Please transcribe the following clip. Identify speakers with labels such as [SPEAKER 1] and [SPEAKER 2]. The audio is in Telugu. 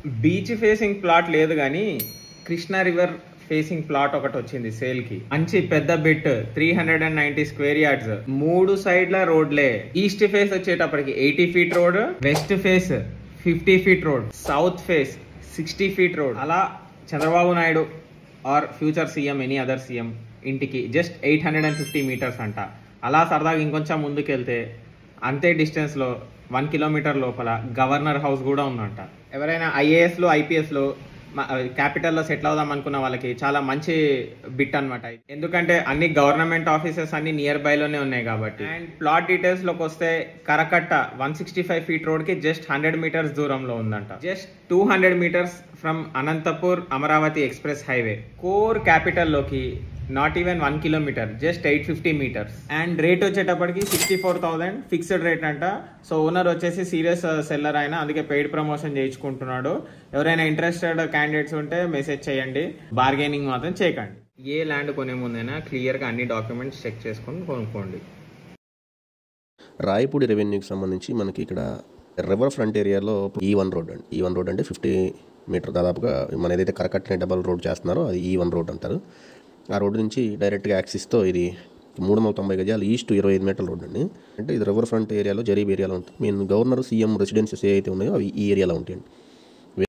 [SPEAKER 1] బీచ్ ఫేసింగ్ ప్లాట్ లేదు కానీ కృష్ణా రివర్ ఫేసింగ్ ప్లాట్ ఒకటి వచ్చింది సేల్ కి మంచి పెద్ద bit three hundred and ninety square yards మూడు సైడ్ల రోడ్లే ఈస్ట్ ఫేస్ వచ్చేటప్పటికి eighty feet road west face fifty feet road south face sixty feet road అలా Chandrababu Naidu are future CM any other CM ఇంటికి just eight hundred and fifty metres అంట అలా సరదాగా ఇంకొంచెం ముందుకెళ్తే అంతే డిస్టెన్స్లో వన్ కిలోమీటర్ లోపల గవర్నర్ హౌస్ కూడా ఉందంట ఎవరైనా ఐఏఎస్లో ఐపీఎస్లో క్యాపిటల్లో సెటిల్ అవుదాం అనుకున్న వాళ్ళకి చాలా మంచి బిట్ అనమాట ఎందుకంటే అన్ని గవర్నమెంట్ ఆఫీసెస్ అన్ని నియర్ బైలోనే ఉన్నాయి కాబట్టి అండ్ ప్లాట్ డీటెయిల్స్ లోకి వస్తే Karakatta one sixty five feet road కి జస్ట్ హండ్రెడ్ మీటర్స్ దూరంలో ఉందంట just two hundred metres from Anantapur Amaravati express highway core capital లోకి not even one kilometre just eight fifty metres and rate వచ్చేటప్పటికి sixty four thousand fixed rate అంట సో ఓనర్ వచ్చేసి సీరియస్ సెల్లర్ అయినా అందుకే పెయిడ్ ప్రమోషన్ చేయించుకుంటున్నాడు ఎవరైనా ఇంట్రెస్టెడ్ క్యాండిడేట్స్ ఉంటే మెసేజ్ చేయండి బార్గెనింగ్ మాత్రం చేయకండి ఏ ల్యాండ్ కొనే ముందైనా క్లియర్గా అన్ని డాక్యుమెంట్స్ చెక్ చేసుకొని కొనుక్కోండి
[SPEAKER 2] రాయపూడి రెవెన్యూకి సంబంధించి మనకి ఇక్కడ రివర్ ఫ్రంట్ ఏరియాలో ఈ వన్ రోడ్ అండి ఈ వన్ రోడ్ అంటే ఫిఫ్టీ మీటర్ దాదాపుగా మన ఏదైతే కరకట్టిన డబల్ రోడ్ చేస్తున్నారో అది ఈ వన్ రోడ్ అంటారు ఆ రోడ్డు నుంచి డైరెక్ట్గా యాక్సిస్తో ఇది మూడు వందల తొంభై గజాలు ఈస్ట్ ఇరవై ఐదు మీటర్ల రోడ్ అండి అంటే ఇది రివర్ ఫ్రంట్ ఏరియాలో జరీబ్ ఏరియాలో ఉంటుంది మెయిన్ గవర్నర్ సీఎం రెసిడెన్సీస్ ఏ అయితే ఉన్నాయో అవి ఈ ఏరియాలో ఉంటాయండి